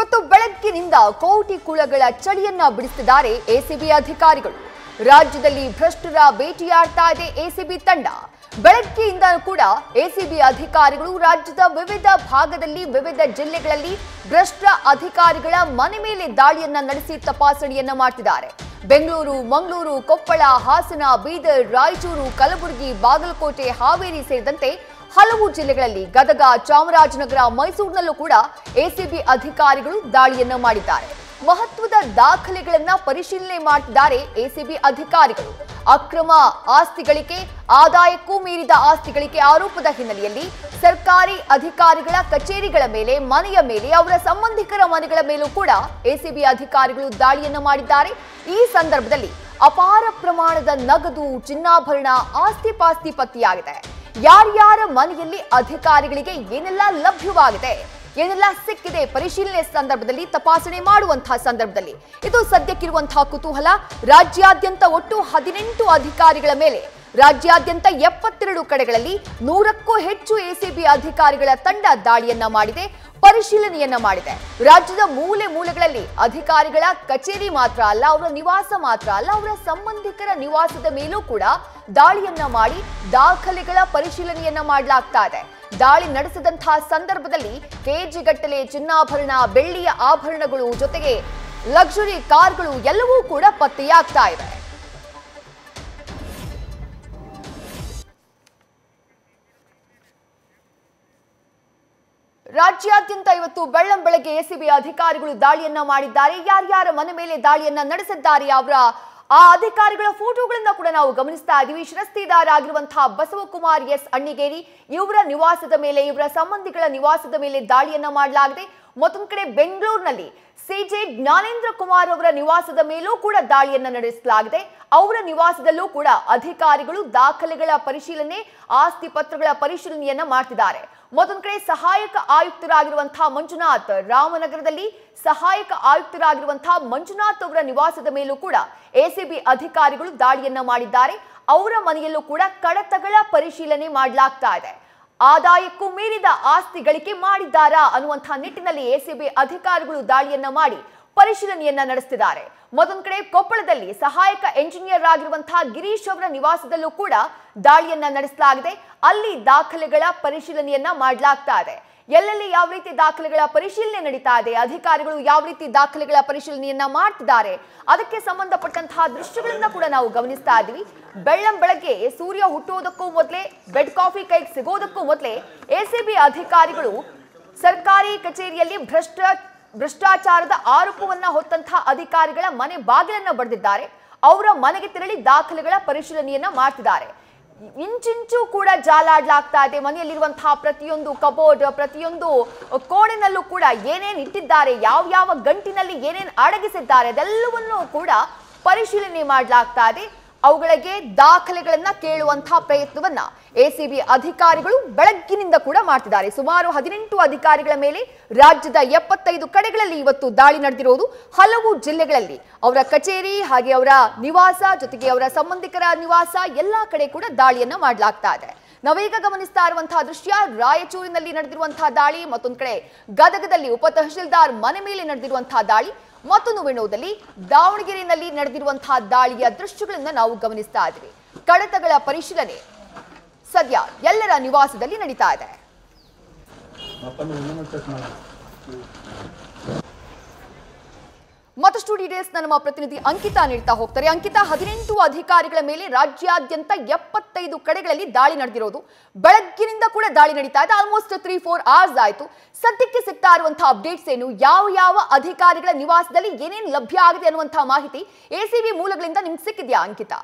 ಇವತ್ತು ಬೆಳಗ್ಗಿನಿಂದ ಕೋಟಿ ಕುಳಗಳ ಚಳಿಯನ್ನ ಬಿಡಿಸಿದ್ದಾರೆ ಎಸಿಬಿ ಅಧಿಕಾರಿಗಳು ರಾಜ್ಯದಲ್ಲಿ ಭ್ರಷ್ಟರ ಭೇಟಿಯಾಡ್ತಾ ಇದೆ ಎಸಿಬಿ ತಂಡ ಬೆಳಗ್ಗೆಯಿಂದ ಕೂಡ ಎಸಿಬಿ ಅಧಿಕಾರಿಗಳು ರಾಜ್ಯದ ವಿವಿಧ ಭಾಗದಲ್ಲಿ ವಿವಿಧ ಜಿಲ್ಲೆಗಳಲ್ಲಿ ಭ್ರಷ್ಟ ಅಧಿಕಾರಿಗಳ ಮನೆ ಮೇಲೆ ದಾಳಿಯನ್ನ ನಡೆಸಿ ತಪಾಸಣೆಯನ್ನ ಮಾಡ್ತಿದ್ದಾರೆ ಬೆಂಗಳೂರು ಮಂಗಳೂರು ಕೊಪ್ಪಳ ಹಾಸನ ಬೀದರ್ ರಾಯಚೂರು ಕಲಬುರಗಿ ಬಾಗಲಕೋಟೆ ಹಾವೇರಿ ಸೇರಿದಂತೆ ಹಲವು ಜಿಲ್ಲೆಗಳಲ್ಲಿ ಗದಗ ಚಾಮರಾಜನಗರ ಮೈಸೂರಿನಲ್ಲೂ ಕೂಡ ಎಸಿಬಿ ಅಧಿಕಾರಿಗಳು ದಾಳಿಯನ್ನ ಮಾಡಿದ್ದಾರೆ ಮಹತ್ವದ ದಾಖಲೆಗಳನ್ನ ಪರಿಶೀಲನೆ ಮಾಡ್ತಿದ್ದಾರೆ ಎಸಿಬಿ ಅಧಿಕಾರಿಗಳು ಅಕ್ರಮ ಆಸ್ತಿ ಗಳಿಕೆ ಆದಾಯಕ್ಕೂ ಮೀರಿದ ಆಸ್ತಿ ಗಳಿಕೆ ಆರೋಪದ ಹಿನ್ನೆಲೆಯಲ್ಲಿ ಸರ್ಕಾರಿ ಅಧಿಕಾರಿಗಳ ಕಚೇರಿಗಳ ಮೇಲೆ ಮನೆಯ ಮೇಲೆ ಅವರ ಸಂಬಂಧಿಕರ ಮನೆಗಳ ಮೇಲೂ ಕೂಡ ಎಸಿಬಿ ಅಧಿಕಾರಿಗಳು ದಾಳಿಯನ್ನ ಮಾಡಿದ್ದಾರೆ ಈ ಸಂದರ್ಭದಲ್ಲಿ ಅಪಾರ ಪ್ರಮಾಣದ ನಗದು ಚಿನ್ನಾಭರಣ ಆಸ್ತಿ ಪಾಸ್ತಿ ಪತ್ತೆಯಾಗಿದೆ ಯಾರ್ಯಾರ ಮನೆಯಲ್ಲಿ ಅಧಿಕಾರಿಗಳಿಗೆ ಏನೆಲ್ಲ ಲಭ್ಯವಾಗಿದೆ ಏನೆಲ್ಲ ಸಿಕ್ಕಿದೆ ಪರಿಶೀಲನೆ ಸಂದರ್ಭದಲ್ಲಿ ತಪಾಸಣೆ ಮಾಡುವಂತಹ ಸಂದರ್ಭದಲ್ಲಿ ಇದು ಸದ್ಯಕ್ಕಿರುವಂತಹ ಕುತೂಹಲ ರಾಜ್ಯಾದ್ಯಂತ ಒಟ್ಟು ಹದಿನೆಂಟು ಅಧಿಕಾರಿಗಳ ಮೇಲೆ ರಾಜ್ಯಾದ್ಯಂತ ಎಪ್ಪತ್ತೆರಡು ಕಡೆಗಳಲ್ಲಿ ನೂರಕ್ಕೂ ಹೆಚ್ಚು ಎಸಿಬಿ ಅಧಿಕಾರಿಗಳ ತಂಡ ದಾಳಿಯನ್ನ ಮಾಡಿದೆ ಪರಿಶೀಲನೆಯನ್ನ ಮಾಡಿದೆ ರಾಜ್ಯದ ಮೂಲೆ ಮೂಲೆಗಳಲ್ಲಿ ಅಧಿಕಾರಿಗಳ ಕಚೇರಿ ಮಾತ್ರ ಅಲ್ಲ ಅವರ ನಿವಾಸ ಮಾತ್ರ ಅಲ್ಲ ಅವರ ಸಂಬಂಧಿಕರ ನಿವಾಸದ ಮೇಲೂ ಕೂಡ ದಾಳಿಯನ್ನ ಮಾಡಿ ದಾಖಲೆಗಳ ಪರಿಶೀಲನೆಯನ್ನ ಮಾಡಲಾಗ್ತಾ ಇದೆ ದಾಳಿ ನಡೆಸಿದಂತಹ ಸಂದರ್ಭದಲ್ಲಿ ಕೆಜಿಗಟ್ಟಲೆ ಚಿನ್ನಾಭರಣ ಬೆಳ್ಳಿಯ ಆಭರಣಗಳು ಜೊತೆಗೆ ಲಕ್ಸುರಿ ಕಾರ್ಗಳು ಎಲ್ಲವೂ ಕೂಡ ಪತ್ತೆಯಾಗ್ತಾ ಇವೆ ರಾಜ್ಯಾದ್ಯಂತ ಇವತ್ತು ಬೆಳ್ಳಂ ಬೆಳಗ್ಗೆ ಎಸಿಬಿ ಅಧಿಕಾರಿಗಳು ದಾಳಿಯನ್ನ ಮಾಡಿದ್ದಾರೆ ಯಾರ್ಯಾರ ಮನೆ ಮೇಲೆ ದಾಳಿಯನ್ನ ನಡೆಸಿದ್ದಾರೆ ಅವರ ಆ ಅಧಿಕಾರಿಗಳ ಫೋಟೋಗಳನ್ನ ಕೂಡ ನಾವು ಗಮನಿಸ್ತಾ ಇದ್ದೀವಿ ಶಿರಸ್ತಿದಾರ ಆಗಿರುವಂತಹ ಬಸವಕುಮಾರ್ ಎಸ್ ಅಣ್ಣಿಗೇರಿ ಇವರ ನಿವಾಸದ ಮೇಲೆ ಇವರ ಸಂಬಂಧಿಗಳ ನಿವಾಸದ ಮೇಲೆ ದಾಳಿಯನ್ನ ಮಾಡಲಾಗಿದೆ ಮತ್ತೊಂದು ಕಡೆ ಬೆಂಗಳೂರಿನಲ್ಲಿ ಸಿಜೆ ಜ್ಞಾನೇಂದ್ರ ಕುಮಾರ್ ಅವರ ನಿವಾಸದ ಮೇಲೂ ಕೂಡ ದಾಳಿಯನ್ನ ನಡೆಸಲಾಗಿದೆ ಅವರ ನಿವಾಸದಲ್ಲೂ ಕೂಡ ಅಧಿಕಾರಿಗಳು ದಾಖಲೆಗಳ ಪರಿಶೀಲನೆ ಆಸ್ತಿ ಪತ್ರಗಳ ಪರಿಶೀಲನೆಯನ್ನ ಮಾಡ್ತಿದ್ದಾರೆ ಮತ್ತೊಂದು ಕಡೆ ಸಹಾಯಕ ಆಯುಕ್ತರಾಗಿರುವಂತಹ ಮಂಜುನಾಥ್ ರಾಮನಗರದಲ್ಲಿ ಸಹಾಯಕ ಆಯುಕ್ತರಾಗಿರುವಂತಹ ಮಂಜುನಾಥ್ ಅವರ ನಿವಾಸದ ಮೇಲೂ ಕೂಡ ಎಸಿಬಿ ಅಧಿಕಾರಿಗಳು ದಾಳಿಯನ್ನ ಮಾಡಿದ್ದಾರೆ ಅವರ ಮನೆಯಲ್ಲೂ ಕೂಡ ಕಡತಗಳ ಪರಿಶೀಲನೆ ಮಾಡಲಾಗ್ತಾ ಇದೆ ಆದಾಯಕ್ಕೂ ಮೀರಿದ ಆಸ್ತಿ ಗಳಿಕೆ ಮಾಡಿದ್ದಾರಾ ಅನ್ನುವಂತಹ ನಿಟ್ಟಿನಲ್ಲಿ ಎಸಿಬಿ ಅಧಿಕಾರಿಗಳು ದಾಳಿಯನ್ನ ಮಾಡಿ ಪರಿಶೀಲನೆಯನ್ನ ನಡೆಸುತ್ತಿದ್ದಾರೆ ಮತ್ತೊಂದು ಕಡೆ ಕೊಪ್ಪಳದಲ್ಲಿ ಸಹಾಯಕ ಎಂಜಿನಿಯರ್ ಆಗಿರುವಂತಹ ಗಿರೀಶ್ ಅವರ ನಿವಾಸದಲ್ಲೂ ಕೂಡ ದಾಳಿಯನ್ನ ನಡೆಸಲಾಗಿದೆ ಅಲ್ಲಿ ದಾಖಲೆಗಳ ಪರಿಶೀಲನೆಯನ್ನ ಮಾಡಲಾಗ್ತಾ ಇದೆ ಎಲ್ಲೆಲ್ಲಿ ಯಾವ ರೀತಿ ದಾಖಲೆಗಳ ಪರಿಶೀಲನೆ ನಡೀತಾ ಇದೆ ಅಧಿಕಾರಿಗಳು ಯಾವ ರೀತಿ ದಾಖಲೆಗಳ ಪರಿಶೀಲನೆಯನ್ನ ಮಾಡ್ತಿದ್ದಾರೆ ಅದಕ್ಕೆ ಸಂಬಂಧಪಟ್ಟಂತಹ ದೃಶ್ಯಗಳನ್ನ ಕೂಡ ನಾವು ಗಮನಿಸ್ತಾ ಇದ್ದೀವಿ ಬೆಳ್ಳಂ ಬೆಳಗ್ಗೆ ಸೂರ್ಯ ಹುಟ್ಟುವುದಕ್ಕೂ ಮೊದಲೇ ಬೆಡ್ ಕಾಫಿ ಕೈಗೆ ಸಿಗೋದಕ್ಕೂ ಮೊದಲೇ ಎಸಿಬಿ ಅಧಿಕಾರಿಗಳು ಸರ್ಕಾರಿ ಕಚೇರಿಯಲ್ಲಿ ಭ್ರಷ್ಟ ಭ್ರಷ್ಟಾಚಾರದ ಆರೋಪವನ್ನ ಹೊತ್ತಂತಹ ಅಧಿಕಾರಿಗಳ ಮನೆ ಬಾಗಿಲನ್ನ ಬರೆದಿದ್ದಾರೆ ಅವರ ಮನೆಗೆ ತೆರಳಿ ದಾಖಲೆಗಳ ಪರಿಶೀಲನೆಯನ್ನ ಮಾಡ್ತಿದ್ದಾರೆ ಇಂಚಿಂಚು ಕೂಡ ಜಾಲಾಡ್ಲಾಗ್ತಾ ಇದೆ ಮನೆಯಲ್ಲಿರುವಂತಹ ಪ್ರತಿಯೊಂದು ಕಬೋರ್ಡ್ ಪ್ರತಿಯೊಂದು ಕೋಣೆನಲ್ಲೂ ಕೂಡ ಏನೇನ್ ಇಟ್ಟಿದ್ದಾರೆ ಯಾವ ಯಾವ ಗಂಟಿನಲ್ಲಿ ಏನೇನ್ ಅಡಗಿಸಿದ್ದಾರೆ ಅದೆಲ್ಲವನ್ನೂ ಕೂಡ ಪರಿಶೀಲನೆ ಮಾಡಲಾಗ್ತಾ ಇದೆ ಅವುಗಳಿಗೆ ದಾಖಲೆಗಳನ್ನ ಕೇಳುವಂತಹ ಪ್ರಯತ್ನವನ್ನ ಎಸಿಬಿ ಅಧಿಕಾರಿಗಳು ಬೆಳಗ್ಗಿನಿಂದ ಕೂಡ ಮಾಡ್ತಿದ್ದಾರೆ ಸುಮಾರು ಹದಿನೆಂಟು ಅಧಿಕಾರಿಗಳ ಮೇಲೆ ರಾಜ್ಯದ ಎಪ್ಪತ್ತೈದು ಕಡೆಗಳಲ್ಲಿ ಇವತ್ತು ದಾಳಿ ನಡೆದಿರುವುದು ಹಲವು ಜಿಲ್ಲೆಗಳಲ್ಲಿ ಅವರ ಕಚೇರಿ ಹಾಗೆ ಅವರ ನಿವಾಸ ಜೊತೆಗೆ ಅವರ ಸಂಬಂಧಿಕರ ನಿವಾಸ ಎಲ್ಲಾ ಕಡೆ ಕೂಡ ದಾಳಿಯನ್ನ ಮಾಡಲಾಗ್ತಾ ಇದೆ ನಾವೀಗ ಗಮನಿಸ್ತಾ ಇರುವಂತಹ ದೃಶ್ಯ ರಾಯಚೂರಿನಲ್ಲಿ ನಡೆದಿರುವಂತಹ ದಾಳಿ ಮತ್ತೊಂದು ಕಡೆ ಗದಗದಲ್ಲಿ ಉಪ ತಹಶೀಲ್ದಾರ್ ಮನೆ ಮೇಲೆ ನಡೆದಿರುವಂತಹ ದಾಳಿ ಮತ್ತೊಂದು ವಿಣೋದಲ್ಲಿ ದಾವಣಗೆರೆಯಲ್ಲಿ ನಡೆದಿರುವಂತಹ ದಾಳಿಯ ದೃಶ್ಯಗಳನ್ನ ನಾವು ಗಮನಿಸ್ತಾ ಇದ್ದೀವಿ ಕಡತಗಳ ಪರಿಶೀಲನೆ ಸದ್ಯ ಎಲ್ಲರ ನಿವಾಸದಲ್ಲಿ ನಡೀತಾ ಇದೆ ಮತ್ತಷ್ಟು ಡೀಟೇಲ್ಸ್ ನಮ್ಮ ಪ್ರತಿನಿಧಿ ಅಂಕಿತಾ ನೀಡ್ತಾ ಹೋಗ್ತಾರೆ ಅಂಕಿತಾ ಹದಿನೆಂಟು ಅಧಿಕಾರಿಗಳ ಮೇಲೆ ರಾಜ್ಯಾದ್ಯಂತ ಎಪ್ಪತ್ತೈದು ಕಡೆಗಳಲ್ಲಿ ದಾಳಿ ನಡೆದಿರೋದು ಬೆಳಗ್ಗಿನಿಂದ ಕೂಡ ದಾಳಿ ನಡೀತಾ ಇದೆ ಆಲ್ಮೋಸ್ಟ್ ತ್ರೀ ಫೋರ್ ಅವರ್ಸ್ ಆಯ್ತು ಸದ್ಯಕ್ಕೆ ಸಿಗ್ತಾ ಇರುವಂತಹ ಅಪ್ಡೇಟ್ಸ್ ಏನು ಯಾವ ಯಾವ ಅಧಿಕಾರಿಗಳ ನಿವಾಸದಲ್ಲಿ ಏನೇನು ಲಭ್ಯ ಆಗಿದೆ ಅನ್ನುವಂತಹ ಮಾಹಿತಿ ಎಸಿಬಿ ಮೂಲಗಳಿಂದ ನಿಮ್ಗೆ ಸಿಕ್ಕಿದ್ಯಾ ಅಂಕಿತಾ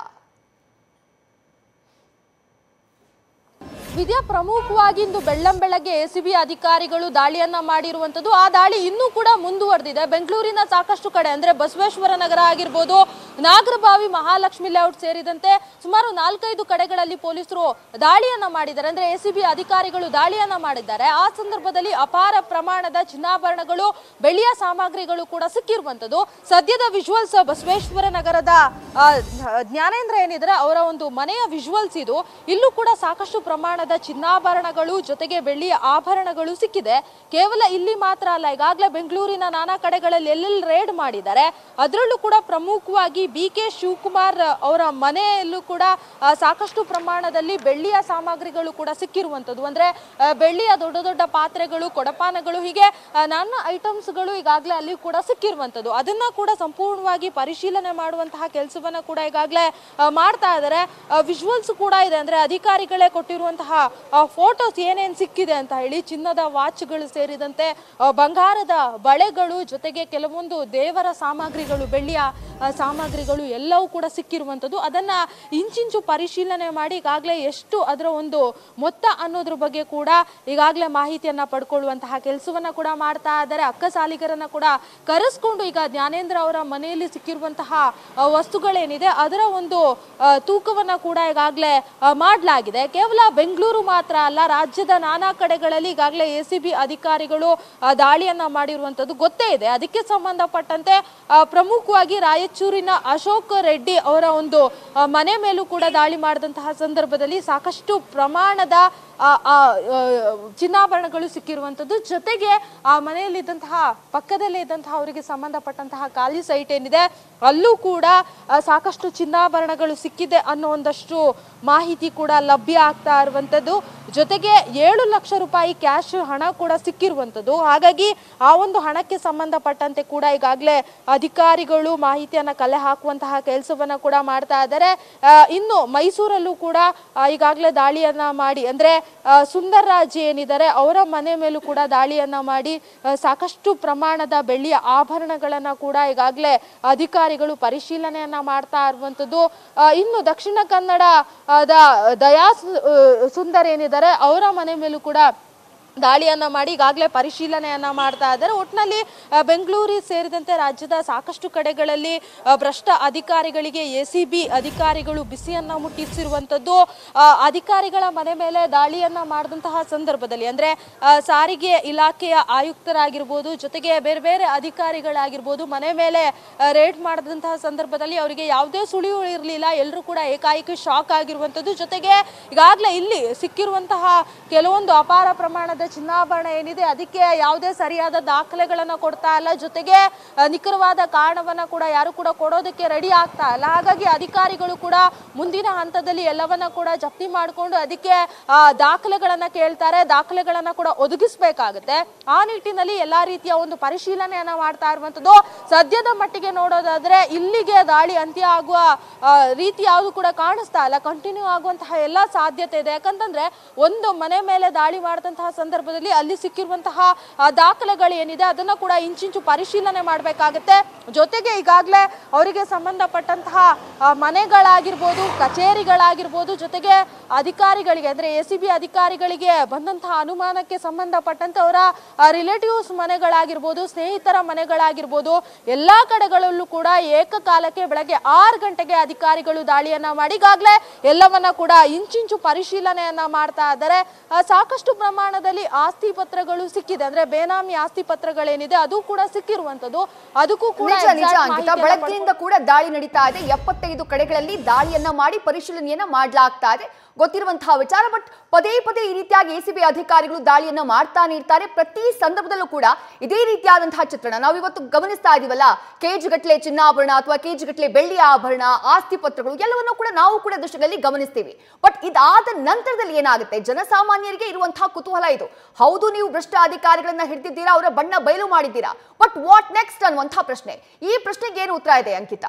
ವಿದ್ಯಾ ಪ್ರಮುಖವಾಗಿ ಇಂದು ಬೆಳ್ಳಂ ಬೆಳಗ್ಗೆ ಎಸಿಬಿ ಅಧಿಕಾರಿಗಳು ದಾಳಿಯನ್ನ ಮಾಡಿರುವಂತದ್ದು ಆ ದಾಳಿ ಇನ್ನೂ ಕೂಡ ಮುಂದುವರೆದಿದೆ ಬೆಂಗಳೂರಿನ ಸಾಕಷ್ಟು ಕಡೆ ಅಂದ್ರೆ ಬಸವೇಶ್ವರ ನಗರ ಆಗಿರ್ಬೋದು ನಾಗರಬಾವಿ ಮಹಾಲಕ್ಷ್ಮಿ ಲೇಔಟ್ ಸೇರಿದಂತೆ ಸುಮಾರು ನಾಲ್ಕೈದು ಕಡೆಗಳಲ್ಲಿ ಪೊಲೀಸರು ದಾಳಿಯನ್ನ ಮಾಡಿದ್ದಾರೆ ಅಂದ್ರೆ ಎಸಿಬಿ ಅಧಿಕಾರಿಗಳು ದಾಳಿಯನ್ನ ಮಾಡಿದ್ದಾರೆ ಆ ಸಂದರ್ಭದಲ್ಲಿ ಅಪಾರ ಪ್ರಮಾಣದ ಚಿನ್ನಾಭರಣಗಳು ಬೆಳ್ಳಿಯ ಸಾಮಗ್ರಿಗಳು ಕೂಡ ಸಿಕ್ಕಿರುವಂತದ್ದು ಸದ್ಯದ ವಿಜುವಲ್ಸ್ ಬಸವೇಶ್ವರ ನಗರದ ಆ, ಜ್ಞಾನೇಂದ್ರ ಏನಿದ್ದಾರೆ ಅವರ ಒಂದು ಮನೆಯ ವಿಜುವಲ್ಸ್ ಇದು ಇಲ್ಲೂ ಕೂಡ ಸಾಕಷ್ಟು ಪ್ರಮಾಣದ ಪ್ರಮಾಣದ ಚಿನ್ನಾಭರಣಗಳು ಜೊತೆಗೆ ಬೆಳ್ಳಿಯ ಆಭರಣಗಳು ಸಿಕ್ಕಿದೆ ಕೇವಲ ಇಲ್ಲಿ ಮಾತ್ರ ಅಲ್ಲ ಈಗಾಗಲೇ ಬೆಂಗಳೂರಿನ ನಾನಾ ಕಡೆಗಳಲ್ಲಿ ಎಲ್ಲೆಲ್ಲಿ ರೇಡ್ ಮಾಡಿದ್ದಾರೆ ಅದರಲ್ಲೂ ಕೂಡ ಪ್ರಮುಖವಾಗಿ ಬಿ ಕೆ ಶಿವಕುಮಾರ್ ಅವರ ಮನೆಯಲ್ಲೂ ಕೂಡ ಆ, ಸಾಕಷ್ಟು ಪ್ರಮಾಣದಲ್ಲಿ ಬೆಳ್ಳಿಯ ಸಾಮಗ್ರಿಗಳು ಕೂಡ ಸಿಕ್ಕಿರುವಂಥದ್ದು ಅಂದ್ರೆ ಆ, ಬೆಳ್ಳಿಯ ದೊಡ್ಡ ದೊಡ್ಡ ಪಾತ್ರೆಗಳು ಕೊಡಪಾನಗಳು ಹೀಗೆ ಆ, ನಾನಾ ಐಟಮ್ಸ್ಗಳು ಈಗಾಗಲೇ ಅಲ್ಲಿ ಕೂಡ ಸಿಕ್ಕಿರುವಂಥದ್ದು ಅದನ್ನ ಕೂಡ ಸಂಪೂರ್ಣವಾಗಿ ಪರಿಶೀಲನೆ ಮಾಡುವಂತಹ ಕೆಲಸವನ್ನ ಕೂಡ ಈಗಾಗಲೇ ಆ, ಮಾಡ್ತಾ ಇದ್ದಾರೆ ವಿಜುವಲ್ಸ್ ಕೂಡ ಇದೆ ಅಂದ್ರೆ ಅಧಿಕಾರಿಗಳೇ ಕೊಟ್ಟಿರುವಂತಹ ಫೋಟೋಸ್ ಏನೇನ್ ಸಿಕ್ಕಿದೆ ಅಂತ ಹೇಳಿ ಚಿನ್ನದ ವಾಚ್ಗಳು ಸೇರಿದಂತೆ ಆ, ಬಂಗಾರದ ಬಳೆಗಳು ಜೊತೆಗೆ ಕೆಲವೊಂದು ದೇವರ ಸಾಮಗ್ರಿಗಳು ಬೆಳ್ಳಿಯ ಆ, ಸಾಮಗ್ರಿಗಳು ಎಲ್ಲವೂ ಕೂಡ ಸಿಕ್ಕಿರುವಂಥದ್ದು ಅದನ್ನ ಇಂಚಿಂಚು ಪರಿಶೀಲನೆ ಮಾಡಿ ಈಗಾಗಲೇ ಎಷ್ಟು ಅದರ ಒಂದು ಮೊತ್ತ ಅನ್ನೋದ್ರ ಬಗ್ಗೆ ಕೂಡ ಈಗಾಗಲೇ ಮಾಹಿತಿಯನ್ನ ಪಡ್ಕೊಳ್ಳುವಂತಹ ಕೆಲಸವನ್ನ ಕೂಡ ಮಾಡ್ತಾ ಇದ್ದಾರೆ ಅಕ್ಕ ಸಾಲಿಗರನ್ನ ಕೂಡ ಕರೆಸ್ಕೊಂಡು ಈಗ ಜ್ಞಾನೇಂದ್ರ ಅವರ ಮನೆಯಲ್ಲಿ ಸಿಕ್ಕಿರುವಂತಹ ಆ, ವಸ್ತುಗಳೇನಿದೆ ಅದರ ಒಂದು ಆ, ತೂಕವನ್ನ ಕೂಡ ಈಗಾಗಲೇ ಮಾಡಲಾಗಿದೆ ಕೇವಲ ಬೆಂಗಳೂರು ಮಾತ್ರ ಅಲ್ಲ ರಾಜ್ಯದ ನಾನಾ ಕಡೆಗಳಲ್ಲಿ ಈಗಾಗಲೇ ಎ ಸಿ ಬಿ ಅಧಿಕಾರಿಗಳು ಆ, ದಾಳಿಯನ್ನ ಮಾಡಿರುವಂತದ್ದು ಗೊತ್ತೇ ಇದೆ ಅದಕ್ಕೆ ಸಂಬಂಧಪಟ್ಟಂತೆ ಆ, ಪ್ರಮುಖವಾಗಿ ರಾಯಚೂರಿನ ಅಶೋಕ್ ರೆಡ್ಡಿ ಅವರ ಒಂದು ಆ, ಮನೆ ಮೇಲೂ ಕೂಡ ದಾಳಿ ಮಾಡಿದಂತಹ ಸಂದರ್ಭದಲ್ಲಿ ಸಾಕಷ್ಟು ಪ್ರಮಾಣದ ಆ, ಆ, ಆ, ಚಿನ್ನಾಭರಣಗಳು ಸಿಕ್ಕಿರುವಂಥದ್ದು ಜೊತೆಗೆ ಆ ಮನೆಯಲ್ಲಿದ್ದಂತಹ ಪಕ್ಕದಲ್ಲೇ ಇದ್ದಂತಹ ಅವರಿಗೆ ಸಂಬಂಧಪಟ್ಟಂತಹ ಖಾಲಿ ಸೈಟ್ ಏನಿದೆ ಅಲ್ಲೂ ಕೂಡ ಆ, ಸಾಕಷ್ಟು ಚಿನ್ನಾಭರಣಗಳು ಸಿಕ್ಕಿದೆ ಅನ್ನೋ ಒಂದಷ್ಟು ಮಾಹಿತಿ ಕೂಡ ಲಭ್ಯ ಆಗ್ತಾ ಇರುವಂಥದ್ದು ಜೊತೆಗೆ ಏಳು ಲಕ್ಷ ರೂಪಾಯಿ ಕ್ಯಾಶ್ ಹಣ ಕೂಡ ಸಿಕ್ಕಿರುವಂಥದ್ದು ಹಾಗಾಗಿ ಆ ಒಂದು ಹಣಕ್ಕೆ ಸಂಬಂಧಪಟ್ಟಂತೆ ಕೂಡ ಈಗಾಗಲೇ ಅಧಿಕಾರಿಗಳು ಮಾಹಿತಿಯನ್ನ ಕಲೆ ಹಾಕುವಂತಹ ಕೆಲಸವನ್ನ ಕೂಡ ಮಾಡ್ತಾ ಇದ್ದಾರೆ ಆ, ಇನ್ನು ಮೈಸೂರಲ್ಲೂ ಕೂಡ ಆ, ಈಗಾಗಲೇ ದಾಳಿಯನ್ನ ಮಾಡಿ ಅಂದ್ರೆ ಆ, ಸುಂದರ್ ರಾಜ್ ಏನಿದ್ದಾರೆ ಅವರ ಮನೆ ಮೇಲೂ ಕೂಡ ದಾಳಿಯನ್ನ ಮಾಡಿ ಆ, ಸಾಕಷ್ಟು ಪ್ರಮಾಣದ ಬೆಳ್ಳಿಯ ಆಭರಣಗಳನ್ನ ಕೂಡ ಈಗಾಗಲೇ ಅಧಿಕಾರಿಗಳು ಪರಿಶೀಲನೆಯನ್ನ ಮಾಡ್ತಾ ಇರುವಂತದ್ದು ಆ, ಇನ್ನು ದಕ್ಷಿಣ ಕನ್ನಡ ಆ, ದ ದಯಾ ಸು- ಆ, ಸುಂದರ್ ಏನಿದ್ದಾರೆ ಅವರ ಮನೆ ಮೇಲೂ ಕೂಡ ದಾಳಿಯನ್ನ ಮಾಡಿ ಈಗಾಗಲೇ ಪರಿಶೀಲನೆಯನ್ನ ಮಾಡ್ತಾ ಇದ್ದಾರೆ ಒಟ್ಟಿನಲ್ಲಿ ಆ, ಬೆಂಗಳೂರು ಸೇರಿದಂತೆ ರಾಜ್ಯದ ಸಾಕಷ್ಟು ಕಡೆಗಳಲ್ಲಿ ಆ, ಭ್ರಷ್ಟ ಅಧಿಕಾರಿಗಳಿಗೆ ಎ ಸಿ ಬಿ ಅಧಿಕಾರಿಗಳು ಬಿಸಿಯನ್ನ ಮುಟ್ಟಿಸಿರುವಂಥದ್ದು ಆ, ಅಧಿಕಾರಿಗಳ ಮನೆ ಮೇಲೆ ದಾಳಿಯನ್ನ ಮಾಡಿದಂತಹ ಸಂದರ್ಭದಲ್ಲಿ ಅಂದ್ರೆ ಆ, ಸಾರಿಗೆ ಇಲಾಖೆಯ ಆಯುಕ್ತರಾಗಿರ್ಬೋದು ಜೊತೆಗೆ ಬೇರೆ ಬೇರೆ ಅಧಿಕಾರಿಗಳಾಗಿರ್ಬೋದು ಮನೆ ಮೇಲೆ ರೇಡ್ ಮಾಡಿದಂತಹ ಸಂದರ್ಭದಲ್ಲಿ ಅವರಿಗೆ ಯಾವುದೇ ಸುಳಿವು ಇರಲಿಲ್ಲ ಎಲ್ಲರೂ ಕೂಡ ಏಕಾಏಕಿ ಶಾಕ್ ಆಗಿರುವಂಥದ್ದು ಜೊತೆಗೆ ಈಗಾಗಲೇ ಇಲ್ಲಿ ಸಿಕ್ಕಿರುವಂತಹ ಕೆಲವೊಂದು ಅಪಾರ ಪ್ರಮಾಣದ ಚಿನ್ನಾಭರಣ ಏನಿದೆ ಅದಕ್ಕೆ ಯಾವುದೇ ಸರಿಯಾದ ದಾಖಲೆಗಳನ್ನ ಕೊಡ್ತಾ ಇಲ್ಲ ಜೊತೆಗೆ ಆ, ನಿಖರವಾದ ಕಾರಣವನ್ನ ಕೂಡ ಯಾರು ಕೂಡ ಕೊಡೋದಕ್ಕೆ ರೆಡಿ ಆಗ್ತಾ ಇಲ್ಲ ಹಾಗಾಗಿ ಅಧಿಕಾರಿಗಳು ಕೂಡ ಮುಂದಿನ ಹಂತದಲ್ಲಿ ಎಲ್ಲವನ್ನ ಕೂಡ ಜಪ್ತಿ ಮಾಡಿಕೊಂಡು ಅದಕ್ಕೆ ಆ, ದಾಖಲೆಗಳನ್ನ ಕೇಳ್ತಾರೆ ದಾಖಲೆಗಳನ್ನ ಕೂಡ ಒದಗಿಸ್ಬೇಕಾಗುತ್ತೆ ಆ ನಿಟ್ಟಿನಲ್ಲಿ ಎಲ್ಲಾ ರೀತಿಯ ಒಂದು ಪರಿಶೀಲನೆಯನ್ನ ಮಾಡ್ತಾ ಇರುವಂತದ್ದು ಸದ್ಯದ ಮಟ್ಟಿಗೆ ನೋಡೋದಾದ್ರೆ ಇಲ್ಲಿಗೆ ದಾಳಿ ಅಂತ್ಯ ಆಗುವ ಆ, ರೀತಿ ಯಾವುದು ಕೂಡ ಕಾಣಿಸ್ತಾ ಇಲ್ಲ ಕಂಟಿನ್ಯೂ ಆಗುವಂತಹ ಎಲ್ಲಾ ಸಾಧ್ಯತೆ ಇದೆ ಯಾಕಂತಂದ್ರೆ ಒಂದು ಮನೆ ಮೇಲೆ ದಾಳಿ ಮಾಡಿದಂತಹ ಸಂದರ್ಭದಲ್ಲಿ ಅಲ್ಲಿ ಸಿಕ್ಕಿರುವಂತಹ ಆ, ದಾಖಲೆಗಳು ಏನಿದೆ ಅದನ್ನ ಕೂಡ ಇಂಚಿಂಚು ಪರಿಶೀಲನೆ ಮಾಡಬೇಕಾಗುತ್ತೆ ಜೊತೆಗೆ ಈಗಾಗಲೇ ಅವರಿಗೆ ಸಂಬಂಧಪಟ್ಟಂತಹ ಆ, ಮನೆಗಳಾಗಿರ್ಬೋದು ಕಚೇರಿಗಳಾಗಿರ್ಬೋದು ಜೊತೆಗೆ ಅಧಿಕಾರಿಗಳಿಗೆ ಅಂದ್ರೆ ಎ ಸಿ ಬಿ ಅಧಿಕಾರಿಗಳಿಗೆ ಬಂದಂತಹ ಅನುಮಾನಕ್ಕೆ ಸಂಬಂಧಪಟ್ಟಂತೆ ಅವರ ರಿಲೇಟಿವ್ಸ್ ಮನೆಗಳಾಗಿರ್ಬೋದು ಸ್ನೇಹಿತರ ಮನೆಗಳಾಗಿರ್ಬೋದು ಎಲ್ಲಾ ಕಡೆಗಳಲ್ಲೂ ಕೂಡ ಏಕಕಾಲಕ್ಕೆ ಬೆಳಗ್ಗೆ ಆರು ಗಂಟೆಗೆ ಅಧಿಕಾರಿಗಳು ದಾಳಿಯನ್ನ ಮಾಡಿ ಈಗಾಗಲೇ ಎಲ್ಲವನ್ನ ಕೂಡ ಇಂಚಿಂಚು ಪರಿಶೀಲನೆಯನ್ನ ಮಾಡ್ತಾ ಇದ್ದಾರೆ ಆ, ಸಾಕಷ್ಟು ಪ್ರಮಾಣದಲ್ಲಿ ಆಸ್ತಿ ಪತ್ರಗಳು ಸಿಕ್ಕಿದೆ ಅಂದ್ರೆ ಬೇನಾಮಿ ಆಸ್ತಿ ಪತ್ರಗಳೇನಿದೆ ಅದು ಕೂಡ ಸಿಕ್ಕಿರುವಂತದ್ದು ಅದಕ್ಕೂ ಕೂಡ ನಿಜ ನಿಜ exact ಅಂಕಿತ ಮಾಹಿತಿಯನ್ನ ಬೆಳಗ್ಗೆಯಿಂದ ಕೂಡ ದಾಳಿ ನಡೀತಾ ಇದೆ ಎಪ್ಪತ್ತೈದು ಕಡೆಗಳಲ್ಲಿ ದಾಳಿಯನ್ನ ಮಾಡಿ ಪರಿಶೀಲನೆಯನ್ನ ಮಾಡ್ಲಾಗ್ತಾ ಇದೆ ಗೊತ್ತಿರುವಂತಹ ವಿಚಾರ ಬಟ್ ಪದೇ ಪದೇ ಈ ರೀತಿಯಾಗಿ ಎಸಿಬಿ ಅಧಿಕಾರಿಗಳು ದಾಳಿಯನ್ನ ಮಾಡ್ತಾನೆ ಇರ್ತಾರೆ ಪ್ರತಿ ಸಂದರ್ಭದಲ್ಲೂ ಕೂಡ ಇದೇ ರೀತಿಯಾದಂತಹ ಚಿತ್ರಣ ನಾವು ಇವತ್ತು ಗಮನಿಸ್ತಾ ಇದೀವಲ್ಲ ಕೆಜಿ ಗಟ್ಲೆ ಚಿನ್ನಾಭರಣ ಅಥವಾ ಕೆಜಿ ಗಟ್ಲೆ ಬೆಳ್ಳಿ ಆಭರಣ ಆಸ್ತಿ ಪತ್ರಗಳು ಎಲ್ಲವನ್ನೂ ಕೂಡ ನಾವು ಕೂಡ ದೃಶ್ಯಗಳಲ್ಲಿ ಗಮನಿಸ್ತೀವಿ ಬಟ್ ಇದಾದ ನಂತರದಲ್ಲಿ ಏನಾಗುತ್ತೆ ಜನಸಾಮಾನ್ಯರಿಗೆ ಇರುವಂತಹ ಕುತೂಹಲ ಇದು ಹೌದು ನೀವು ಭ್ರಷ್ಟ ಅಧಿಕಾರಿಗಳನ್ನ ಹಿಡಿದಿದ್ದೀರಾ ಅವರ ಬಣ್ಣ ಬಯಲು ಮಾಡಿದ್ದೀರಾ ಬಟ್ ವಾಟ್ ನೆಕ್ಸ್ಟ್ ಅನ್ನುವಂತಹ ಪ್ರಶ್ನೆ ಈ ಪ್ರಶ್ನೆಗೆ ಏನು ಉತ್ತರ ಇದೆ ಅಂಕಿತಾ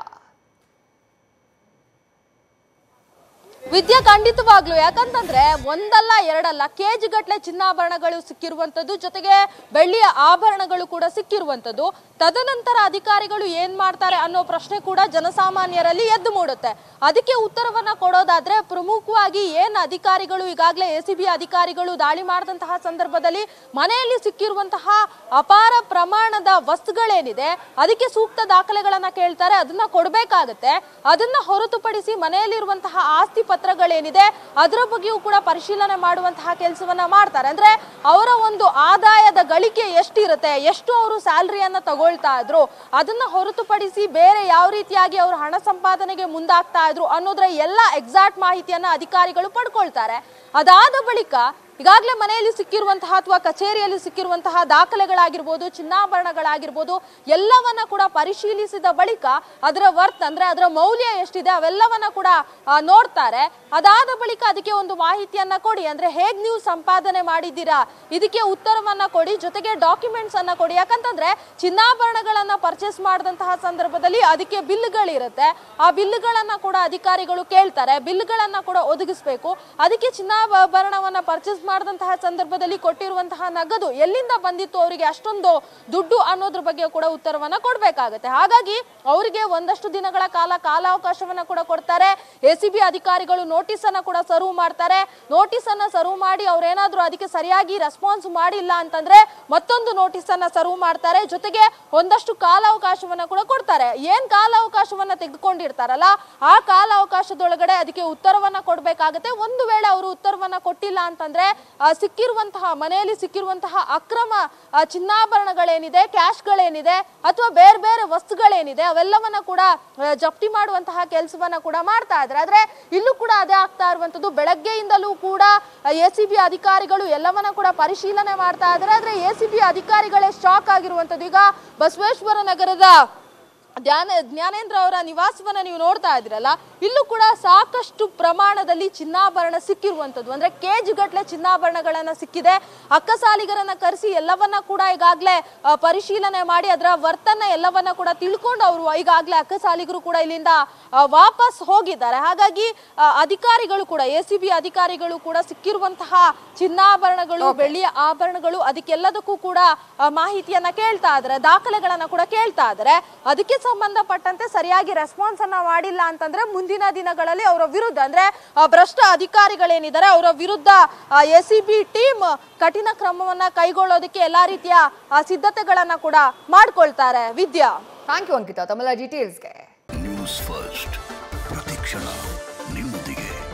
ವಿದ್ಯೆ ಖಂಡಿತವಾಗ್ಲು ಯಾಕಂತಂದ್ರೆ ಒಂದಲ್ಲ ಎರಡಲ್ಲ ಕೆಜಿ ಗಟ್ಲೆ ಚಿನ್ನಾಭರಣಗಳು ಸಿಕ್ಕಿರುವಂತದ್ದು ಜೊತೆಗೆ ಬೆಳ್ಳಿಯ ಆಭರಣಗಳು ಕೂಡ ಸಿಕ್ಕಿರುವಂತದ್ದು ತದನಂತರ ಅಧಿಕಾರಿಗಳು ಏನ್ ಮಾಡ್ತಾರೆ ಅನ್ನೋ ಪ್ರಶ್ನೆ ಕೂಡ ಜನಸಾಮಾನ್ಯರಲ್ಲಿ ಎದ್ದು ಮೂಡುತ್ತೆ ಅದಕ್ಕೆ ಉತ್ತರವನ್ನ ಕೊಡೋದಾದ್ರೆ ಪ್ರಮುಖವಾಗಿ ಏನ್ ಅಧಿಕಾರಿಗಳು ಈಗಾಗಲೇ ಎ ಸಿ ಬಿ ಅಧಿಕಾರಿಗಳು ದಾಳಿ ಮಾಡಿದಂತಹ ಸಂದರ್ಭದಲ್ಲಿ ಮನೆಯಲ್ಲಿ ಸಿಕ್ಕಿರುವಂತಹ ಅಪಾರ ಪ್ರಮಾಣದ ವಸ್ತುಗಳೇನಿದೆ ಅದಕ್ಕೆ ಸೂಕ್ತ ದಾಖಲೆಗಳನ್ನ ಕೇಳ್ತಾರೆ ಅದನ್ನ ಕೊಡ್ಬೇಕಾಗತ್ತೆ ಅದನ್ನ ಹೊರತುಪಡಿಸಿ ಮನೆಯಲ್ಲಿರುವಂತಹ ಆಸ್ತಿ ಪತ್ರಗಳೇನಿದೆ ಅದರ ಬಗ್ಗೆಯೂ ಕೂಡ ಪರಿಶೀಲನೆ ಮಾಡುವಂತಹ ಕೆಲಸವನ್ನ ಮಾಡ್ತಾರೆ ಅಂದ್ರೆ ಅವರ ಒಂದು ಆದಾಯದ ಗಳಿಕೆ ಎಷ್ಟಿರುತ್ತೆ ಎಷ್ಟು ಅವರು ಸ್ಯಾಲ್ರಿಯನ್ನ ತಗೊಳ್ತಾ ಇದ್ರು ಅದನ್ನ ಹೊರತುಪಡಿಸಿ ಬೇರೆ ಯಾವ ರೀತಿಯಾಗಿ ಅವರು ಹಣ ಸಂಪಾದನೆಗೆ ಮುಂದಾಗ್ತಾ ಇದ್ರು ಅನ್ನೋದ್ರ ಎಲ್ಲ ಎಕ್ಸಾಕ್ಟ್ ಮಾಹಿತಿಯನ್ನ ಅಧಿಕಾರಿಗಳು ಪಡ್ಕೊಳ್ತಾರೆ ಅದಾದ ಬಳಿಕ ಈಗಾಗಲೇ ಮನೆಯಲ್ಲಿ ಸಿಕ್ಕಿರುವಂತಹ ಅಥವಾ ಕಚೇರಿಯಲ್ಲಿ ಸಿಕ್ಕಿರುವಂತಹ ದಾಖಲೆಗಳಾಗಿರ್ಬೋದು ಚಿನ್ನಾಭರಣಗಳಾಗಿರ್ಬೋದು ಎಲ್ಲವನ್ನ ಕೂಡ ಪರಿಶೀಲಿಸಿದ ಬಳಿಕ ಅದರ ವರ್ತ್ ಅಂದ್ರೆ ಅದರ ಮೌಲ್ಯ ಎಷ್ಟಿದೆ ಅವೆಲ್ಲವನ್ನ ಕೂಡ ಆ, ನೋಡ್ತಾರೆ ಅದಾದ ಬಳಿಕ ಅದಕ್ಕೆ ಒಂದು ಮಾಹಿತಿಯನ್ನ ಕೊಡಿ ಅಂದ್ರೆ ಹೇಗ್ ನೀವು ಸಂಪಾದನೆ ಮಾಡಿದ್ದೀರಾ ಇದಕ್ಕೆ ಉತ್ತರವನ್ನ ಕೊಡಿ ಜೊತೆಗೆ ಡಾಕ್ಯುಮೆಂಟ್ಸ್ ಅನ್ನ ಕೊಡಿ ಯಾಕಂತಂದ್ರೆ ಚಿನ್ನಾಭರಣಗಳನ್ನ ಪರ್ಚೇಸ್ ಮಾಡಿದಂತಹ ಸಂದರ್ಭದಲ್ಲಿ ಅದಕ್ಕೆ ಬಿಲ್ಗಳಿರುತ್ತೆ ಆ ಬಿಲ್ಗಳನ್ನ ಕೂಡ ಅಧಿಕಾರಿಗಳು ಕೇಳ್ತಾರೆ ಬಿಲ್ಗಳನ್ನ ಕೂಡ ಒದಗಿಸ್ಬೇಕು ಅದಕ್ಕೆ ಚಿನ್ನಾಭರಣವನ್ನ ಪರ್ಚೇಸ್ ಮಾಡಿದಂತಹ ಸಂದರ್ಭದಲ್ಲಿ ಕೊಟ್ಟಿರುವಂತಹ ನಗದು ಎಲ್ಲಿಂದ ಬಂದಿತ್ತು ಅವರಿಗೆ ಅಷ್ಟೊಂದು ದುಡ್ಡು ಅನ್ನೋದ್ರ ಬಗ್ಗೆ ಕೂಡ ಉತ್ತರವನ್ನ ಕೊಡ್ಬೇಕಾಗತ್ತೆ ಹಾಗಾಗಿ ಅವರಿಗೆ ಒಂದಷ್ಟು ದಿನಗಳ ಕಾಲ ಕಾಲಾವಕಾಶವನ್ನ ಕೂಡ ಕೊಡ್ತಾರೆ ಎ ಸಿ ಬಿ ಅಧಿಕಾರಿಗಳು ನೋಟಿಸ್ ಅನ್ನ ಕೂಡ ಸರ್ವ್ ಮಾಡ್ತಾರೆ ನೋಟಿಸ್ ಅನ್ನ ಸರ್ವ್ ಮಾಡಿ ಅವ್ರೇನಾದ್ರೂ ಅದಕ್ಕೆ ಸರಿಯಾಗಿ ರೆಸ್ಪಾನ್ಸ್ ಮಾಡಿಲ್ಲ ಅಂತಂದ್ರೆ ಮತ್ತೊಂದು ನೋಟಿಸ್ ಅನ್ನ ಸರ್ವ್ ಮಾಡ್ತಾರೆ ಜೊತೆಗೆ ಒಂದಷ್ಟು ಕಾಲಾವಕಾಶವನ್ನ ಕೂಡ ಕೊಡ್ತಾರೆ ಏನ್ ಕಾಲಾವಕಾಶವನ್ನ ತೆಗೆದುಕೊಂಡಿರ್ತಾರಲ್ಲ ಆ ಕಾಲಾವಕಾಶದೊಳಗಡೆ ಅದಕ್ಕೆ ಉತ್ತರವನ್ನ ಕೊಡ್ಬೇಕಾಗತ್ತೆ ಒಂದು ವೇಳೆ ಅವರು ಉತ್ತರವನ್ನ ಕೊಟ್ಟಿಲ್ಲ ಅಂತಂದ್ರೆ ಆ, ಸಿಕ್ಕಿರುವಂತಹ ಮನೆಯಲ್ಲಿ ಸಿಕ್ಕಿರುವಂತಹ ಅಕ್ರಮ ಆ, ಚಿನ್ನಾಭರಣಗಳೇನಿದೆ ಕ್ಯಾಶ್ಗಳೇನಿದೆ ಅಥವಾ ಬೇರೆ ಬೇರೆ ವಸ್ತುಗಳೇನಿದೆ ಅವೆಲ್ಲವನ್ನ ಕೂಡ ಆ, ಜಪ್ತಿ ಮಾಡುವಂತಹ ಕೆಲಸವನ್ನ ಕೂಡ ಮಾಡ್ತಾ ಇದ್ದಾರೆ ಆದ್ರೆ ಇಲ್ಲೂ ಕೂಡ ಅದೇ ಆಗ್ತಾ ಇರುವಂತದ್ದು ಬೆಳಗ್ಗೆಯಿಂದಲೂ ಕೂಡ ಎ ಸಿ ಬಿ ಅಧಿಕಾರಿಗಳು ಎಲ್ಲವನ್ನ ಕೂಡ ಪರಿಶೀಲನೆ ಮಾಡ್ತಾ ಇದ್ದಾರೆ ಆದ್ರೆ ಎ ಸಿ ಬಿ ಅಧಿಕಾರಿಗಳೇ ಶಾಕ್ ಆಗಿರುವಂತದ್ದು ಈಗ ಬಸವೇಶ್ವರ ನಗರದ ಧ್ಯಾನ ಜ್ಞಾನೇಂದ್ರ ಅವರ ನಿವಾಸವನ್ನ ನೀವು ನೋಡ್ತಾ ಇದ್ರಲ್ಲ ಇಲ್ಲೂ ಕೂಡ ಸಾಕಷ್ಟು ಪ್ರಮಾಣದಲ್ಲಿ ಚಿನ್ನಾಭರಣ ಸಿಕ್ಕಿರುವಂತದ್ದು ಅಂದ್ರೆ ಕೆಜಿ ಗಟ್ಲೆ ಚಿನ್ನಾಭರಣಗಳನ್ನ ಸಿಕ್ಕಿದೆ ಅಕ್ಕಸಾಲಿಗರನ್ನ ಕರೆಸಿ ಎಲ್ಲವನ್ನ ಕೂಡ ಈಗಾಗ್ಲೇ ಆ, ಪರಿಶೀಲನೆ ಮಾಡಿ ಅದರ ವರ್ತನ ಎಲ್ಲವನ್ನ ಕೂಡ ತಿಳ್ಕೊಂಡು ಅವರು ಈಗಾಗ್ಲೇ ಅಕ್ಕಸಾಲಿಗರು ಕೂಡ ಇಲ್ಲಿಂದ ಆ, ವಾಪಸ್ ಹೋಗಿದ್ದಾರೆ ಹಾಗಾಗಿ ಆ, ಅಧಿಕಾರಿಗಳು ಕೂಡ ಎ ಸಿ ಬಿ ಅಧಿಕಾರಿಗಳು ಕೂಡ ಸಿಕ್ಕಿರುವಂತಹ ಚಿನ್ನಾಭರಣಗಳು ಬೆಳ್ಳಿಯ ಆಭರಣಗಳು ಅದಕ್ಕೆಲ್ಲದಕ್ಕೂ ಕೂಡ ಆ, ಮಾಹಿತಿಯನ್ನ ಕೇಳ್ತಾ ಇದ್ದಾರೆ ದಾಖಲೆಗಳನ್ನ ಕೂಡ ಕೇಳ್ತಾ ಇದ್ದಾರೆ ಅದಕ್ಕೆ ಸಂಬಂಧಪಟ್ಟಂತೆ ಸರಿಯಾಗಿ ರೆಸ್ಪಾನ್ಸ್ ಅನ್ನ ಮಾಡಿಲ್ಲ ಅಂತಂದ್ರೆ ಮುಂದಿನ ದಿನಗಳಲ್ಲಿ ಅವರ ವಿರುದ್ಧ ಅಂದ್ರೆ ಆ, ಭ್ರಷ್ಟ ಅಧಿಕಾರಿಗಳೇನಿದ್ದಾರೆ ಅವರ ವಿರುದ್ಧ ಎ ಸಿ ಬಿ ಟೀಮ್ ಕಠಿಣ ಕ್ರಮವನ್ನ ಕೈಗೊಳ್ಳೋದಕ್ಕೆ ಎಲ್ಲಾ ರೀತಿಯ ಆ, ಸಿದ್ಧತೆಗಳನ್ನ ಕೂಡ ಮಾಡ್ಕೊಳ್ತಾರೆ ವಿದ್ಯಾ ಥ್ಯಾಂಕ್ ಯು ಅಂಕಿತಾ ತಮ್ಮೆಲ್ಲ ಡೀಟೇಲ್ಸ್ಗೆ ನ್ಯೂಸ್ ಫಸ್ಟ್ ಪ್ರತಿಕ್ಷಣ ನಿಮ್ಮೊಂದಿಗೆ